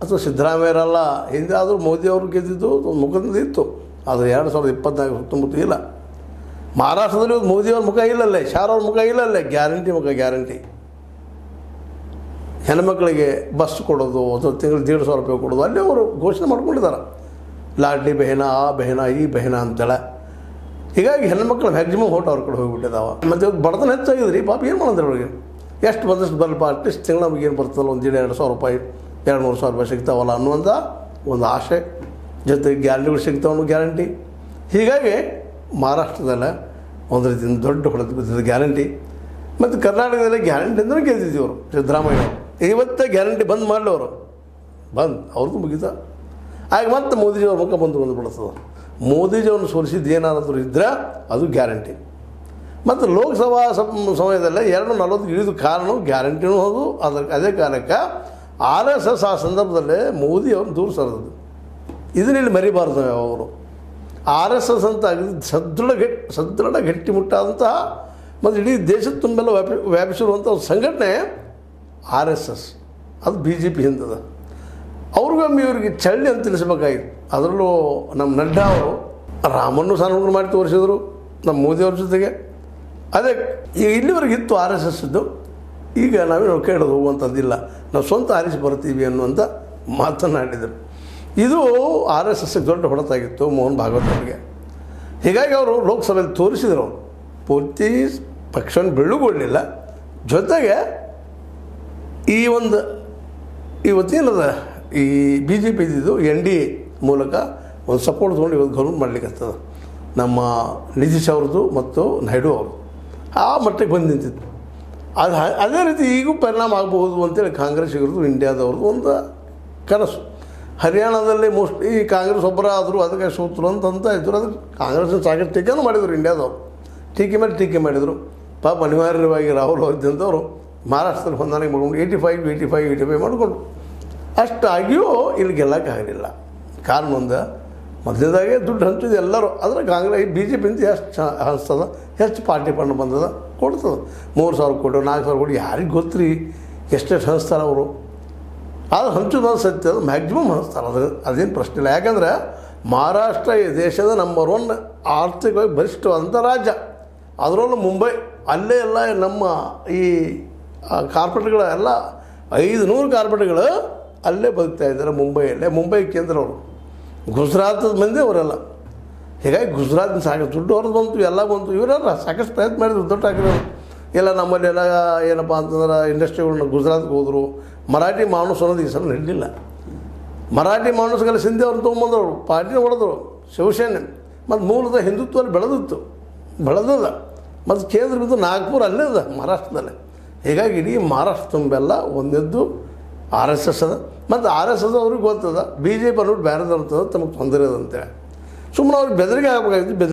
ಅಥವಾ ಸಿದ್ದರಾಮಯ್ಯರಲ್ಲ ಹಿಂದೆ ಆದರೂ ಮೋದಿ ಅವರು ಗೆದ್ದಿದ್ದು ಒಂದು ಮುಖದಿಂದ ಇತ್ತು ಆದರೆ ಎರಡು ಸಾವಿರದ ಇಪ್ಪತ್ನಾಲ್ಕು ಹತ್ತೊಂಬತ್ತು ಇಲ್ಲ ಮಹಾರಾಷ್ಟ್ರದಲ್ಲಿ ಒಂದು ಮೋದಿಯವ್ರ ಮುಖ ಇಲ್ಲಲ್ಲೇ ಶಾರವ್ರ ಮುಖ ಇಲ್ಲಲ್ಲೇ ಗ್ಯಾರಂಟಿ ಮುಖ ಗ್ಯಾರಂಟಿ ಹೆಣ್ಮಕ್ಳಿಗೆ ಬಸ್ ಕೊಡೋದು ಅಥವಾ ತಿಂಗಳು ದೇಡು ಸಾವಿರ ರೂಪಾಯಿ ಕೊಡೋದು ಅಲ್ಲಿ ಅವರು ಘೋಷಣೆ ಮಾಡ್ಕೊಂಡಿದ್ದಾರೆ ಲಾಡ್ಲಿ ಬೆಹನ ಆ ಬೆಹನ ಈ ಬೆಹನ ಅಂತೇಳಿ ಹೀಗಾಗಿ ಹೆಣ್ಮಕ್ಳು ಮ್ಯಾಕ್ಸಿಮಮ್ ಓಟ್ ಅವ್ರ ಕಡೆ ಹೋಗಿಬಿಟ್ಟಿದ್ದಾವ ಮತ್ತು ಇವತ್ತು ಬಡತನ ಹೆಚ್ಚಾಗಿದೆ ರೀ ಪಾಪ ಏನು ಮಾಡೋದ್ರೆ ಅವ್ರಿಗೆ ಎಷ್ಟು ಬಂದಷ್ಟು ಬರಲ್ಪ ಅಟ್ಲೀಸ್ಟ್ ತಿಂಗಳು ನಮಗೆ ಏನು ಬರ್ತದಲ್ಲ ಒಂದು ದಿನ ಎರಡು ಸಾವಿರ ರೂಪಾಯಿ ಎರಡು ಮೂರು ಸಾವಿರ ರೂಪಾಯಿ ಸಿಗ್ತಾವಲ್ಲ ಅನ್ನುವಂಥ ಒಂದು ಆಸೆ ಜೊತೆಗೆ ಗ್ಯಾರಂಟಿಗಳು ಸಿಗ್ತಾವ ಅನ್ನೋ ಗ್ಯಾರಂಟಿ ಹೀಗಾಗಿ ಮಹಾರಾಷ್ಟ್ರದಲ್ಲ ಒಂದು ರೀತಿಯಿಂದ ದೊಡ್ಡ ಹೊಡೆದು ಬಿದ್ದಿದ್ದು ಗ್ಯಾರಂಟಿ ಮತ್ತು ಕರ್ನಾಟಕದಲ್ಲಿ ಗ್ಯಾರಂಟಿ ಅಂದ್ರೆ ಗೆದ್ದಿದ್ದೀವಿ ಅವರು ಸಿದ್ದರಾಮಯ್ಯ ಅವರು ಇವತ್ತೇ ಗ್ಯಾರಂಟಿ ಬಂದ್ ಮಾಡಲಿ ಅವರು ಬಂದ್ ಅವ್ರದ್ದು ಮುಗಿತ ಆಗ ಮತ್ತೆ ಮೋದಿಜಿಯವ್ರ ಮುಖ ಬಂದು ಬಂದುಬಿಡ್ತದೆ ಮೋದಿಜಿಯವ್ರನ್ನ ಸೋಲಿಸಿದ್ದು ಏನಾದರೂ ಇದ್ದರೆ ಅದು ಗ್ಯಾರಂಟಿ ಮತ್ತು ಲೋಕಸಭಾ ಸಮ- ಸಮಯದಲ್ಲೇ ಎರಡು ನಲವತ್ತು ಇಳಿದು ಕಾರಣ ಗ್ಯಾರಂಟಿನೂ ಹೌದು ಅದರ ಅದೇ ಕಾರಣಕ್ಕೆ ಆರ್ ಎಸ್ ಎಸ್ ಆ ಸಂದರ್ಭದಲ್ಲೇ ಮೋದಿ ಅವ್ರನ್ನ ದೂರ ಸರಿದದ್ದು ಇದನ್ನ ಇಲ್ಲಿ ಮರಿಬಾರ್ದು ಅವರು ಆರ್ ಎಸ್ ಎಸ್ ಅಂತ ಆಗಿದೆ ಸದೃಢ ಗಟ್ಟಿ ಸದೃಢ ಗಟ್ಟಿಮುಟ್ಟಾದಂತಹ ಮತ್ತು ಇಡೀ ದೇಶದ ತುಂಬೆಲ್ಲ ವ್ಯಾಪಿ ವ್ಯಾಪಿಸಿರುವಂಥ ಒಂದು ಸಂಘಟನೆ ಆರ್ ಎಸ್ ಎಸ್ ಅದು ಬಿ ಜೆ ಪಿ ಹಿಂದದ ಅವ್ರಿಗೊಮ್ಮೆ ಇವರಿಗೆ ಚಳ್ಳಿ ಅಂತ ತಿಳಿಸ್ಬೇಕಾಗಿತ್ತು ಅದರಲ್ಲೂ ನಮ್ಮ ನಡ್ಡಾ ಅವರು ರಾಮನ್ನು ಸಾನುಗ್ರಹ ಮಾಡಿ ತೋರಿಸಿದ್ರು ನಮ್ಮ ಮೋದಿಯವ್ರ ಜೊತೆಗೆ ಅದೇ ಈಗ ಇಲ್ಲಿವರೆಗೆ ಇತ್ತು ಆರ್ ಎಸ್ ಎಸ್ ಇದ್ದು ಈಗ ನಾವೇನು ಕೇಳೋದು ಹೋಗುವಂಥದ್ದಿಲ್ಲ ನಾವು ಸ್ವಂತ ಆರಿಸಿ ಬರ್ತೀವಿ ಅನ್ನುವಂಥ ಮಾತನಾಡಿದರು ಇದು ಆರ್ ಎಸ್ ಎಸ್ಗೆ ದೊಡ್ಡ ಹೊಡೆತಾಗಿತ್ತು ಮೋಹನ್ ಭಾಗವತ್ ಅವರಿಗೆ ಹೀಗಾಗಿ ಅವರು ಲೋಕಸಭೆಯಲ್ಲಿ ತೋರಿಸಿದರು ಅವರು ಪೂರ್ತಿ ಪಕ್ಷವನ್ನು ಬೆಳ್ಳುಗೊಳ್ಳಲಿಲ್ಲ ಜೊತೆಗೆ ಈ ಒಂದು ಇವತ್ತೇನದ ಈ ಬಿ ಜೆ ಪಿ ಇದ್ದಿದ್ದು ಎನ್ ಡಿ ಎ ಮೂಲಕ ಒಂದು ಸಪೋರ್ಟ್ ತೊಗೊಂಡು ಇವತ್ತು ಗೌರ್ಮೆಂಟ್ ಮಾಡ್ಲಿಕ್ಕೆ ಆಗ್ತದೆ ನಮ್ಮ ನಿತೀಶ್ ಅವ್ರದ್ದು ಮತ್ತು ನಾಯ್ಡು ಅವರು ಆ ಮಟ್ಟಕ್ಕೆ ಬಂದು ನಿಂತಿತ್ತು ಅದು ಹ- ಅದೇ ರೀತಿ ಈಗೂ ಪರಿಣಾಮ ಆಗಬಹುದು ಅಂತೇಳಿ ಕಾಂಗ್ರೆಸ್ಸಿಗರದು ಇಂಡಿಯಾದವ್ರದ್ದು ಒಂದು ಕನಸು ಹರಿಯಾಣದಲ್ಲಿ ಮೋಸ್ಟ್ಲಿ ಈ ಕಾಂಗ್ರೆಸ್ ಒಬ್ಬರ ಆದರೂ ಅದಕ್ಕೆ ಸೂತ್ರು ಅಂತ ಅಂತ ಇದ್ರು ಅದಕ್ಕೆ ಕಾಂಗ್ರೆಸ್ನ ಸಾಕಷ್ಟು ಟೀಕೆನೂ ಮಾಡಿದರು ಇಂಡಿಯಾದವರು ಟೀಕೆ ಮೇಲೆ ಟೀಕೆ ಮಾಡಿದರು ಪಾಪ ಅನಿವಾರ್ಯವಾಗಿ ರಾಹುಲ್ ಗಾಂಧಿ ಅಂತವರು ಮಹಾರಾಷ್ಟ್ರದಲ್ಲಿ ಹೊಂದಾಣಿಕೆ ಮಾಡ್ಕೊಂಡು eighty five eighty five eighty five ಮಾಡಿಕೊಂಡು ಅಷ್ಟಾಗಿಯೂ ಇಲ್ಲಿ ಗೆಲ್ಲಕ್ಕಾಗಲಿಲ್ಲ ಕಾರಣ ಒಂದು ಮೊದಲನೇದಾಗೆ ದುಡ್ಡು ಹಂಚಿದ್ದು ಎಲ್ಲರೂ ಆದರೆ ಕಾಂಗ್ರೆಸ್ ಬಿ ಜೆ ಪಿಂದ ಎಷ್ಟು ಚ ಹಂಚ್ತದ ಹೆಚ್ಚು ಪಾರ್ಟಿ ಫಂಡ್ ಬಂದದ ಕೊಡ್ತದೆ ಮೂರು ಸಾವಿರ ಕೋಟಿ ನಾಲ್ಕು ಸಾವಿರ ಕೋಟಿ ಯಾರಿಗೆ ಗೊತ್ತ್ರಿ ಎಷ್ಟೆಷ್ಟು ಹಂಚ್ತಾರೆ ಅವರು ಅದು ಹಂಚೋದು ಒಂದು ಸತ್ಯ ಅದು ಮ್ಯಾಕ್ಸಿಮಮ್ ಹಂಚ್ತಾರೆ ಅದು ಅದೇನು ಪ್ರಶ್ನೆ ಇಲ್ಲ ಯಾಕಂದರೆ ಮಹಾರಾಷ್ಟ್ರ ಈ ದೇಶದ ನಂಬರ್ ಒನ್ ಆರ್ಥಿಕವಾಗಿ ಬಲಿಷ್ಠವಾದಂಥ ರಾಜ್ಯ ಅದರಲ್ಲೂ ಮುಂಬೈ ಅಲ್ಲೇ ಎಲ್ಲ ನಮ್ಮ ಈ ಕಾರ್ಪೊರೇಟ್ಗಳ ಎಲ್ಲ ಐದು ನೂರು ಕಾರ್ಪೊರೇಟ್ಗಳು ಅಲ್ಲೇ ಬದುಕ್ತಾ ಇದ್ದಾರೆ ಮುಂಬೈಯಲ್ಲೇ ಮುಂಬೈ ಕೇಂದ್ರ ಅವರು ಗುಜರಾತದ ಮಂದಿ ಅವರೆಲ್ಲ ಹೀಗಾಗಿ ಗುಜರಾತ್ನ ಸಾಕಷ್ಟು ದುಡ್ಡು ಹೊರದು ಬಂತು ಎಲ್ಲ ಬಂತು ಇವರೆಲ್ಲ ಸಾಕಷ್ಟು ಪ್ರಯತ್ನ ಮಾಡಿದ್ರು ದುಡ್ಡು ಹಾಕಿದ್ರು ಎಲ್ಲ ನಮ್ಮಲ್ಲಿ ಎಲ್ಲ ಏನಪ್ಪ ಅಂತಂದ್ರೆ ಇಂಡಸ್ಟ್ರಿಗಳನ್ನ ಗುಜರಾತ್ಗೆ ಹೋದರು ಮರಾಠಿ ಮಾಣೂಸ್ ಅನ್ನೋದು ಈ ಸಲ ನಡೀಲಿಲ್ಲ ಮರಾಠಿ ಮಾಣೂಸ್ಗೆಲ್ಲ ಸಿಂಧಿ ಅವ್ರು ತೊಗೊಂಬಂದವರು ಪಾರ್ಟಿನ ಹೊಡೆದ್ರು ಶಿವಸೇನೆ ಮತ್ತು ಮೂಲದ ಹಿಂದುತ್ವದಲ್ಲಿ ಬೆಳೆದಿತ್ತು ಬೆಳೆದದ ಮತ್ತು ಕೇಂದ್ರ ಬಿದ್ದು ನಾಗ್ಪುರ ಅಲ್ಲೇ ಅದ ಮಹಾರಾಷ್ಟ್ರದಲ್ಲೇ ಹೀಗಾಗಿ ಇಡೀ ಮಹಾರಾಷ್ಟ್ರ ತುಂಬೆಲ್ಲ ಒಂದೆದ್ದು ಆರ್ ಎಸ್ ಎಸ್ ಅದ ಮತ್ತು ಆರ್ ಎಸ್ ಎಸ್ ಅವ್ರಿಗೆ ಗೊತ್ತದ ಬಿ ಜೆ ಪಿ ಅನ್ನೋದು ಬೇರೆದವ್ರು ತಮಗೆ ತೊಂದರೆ ಅದ ಅಂತೇಳಿ ಸುಮ್ಮನೆ ಅವ್ರಿಗೆ ಬೆದರಿಕೆ ಆಗಬೇಕಾಗಿತ್ತು ಬೆದರಿಕೆ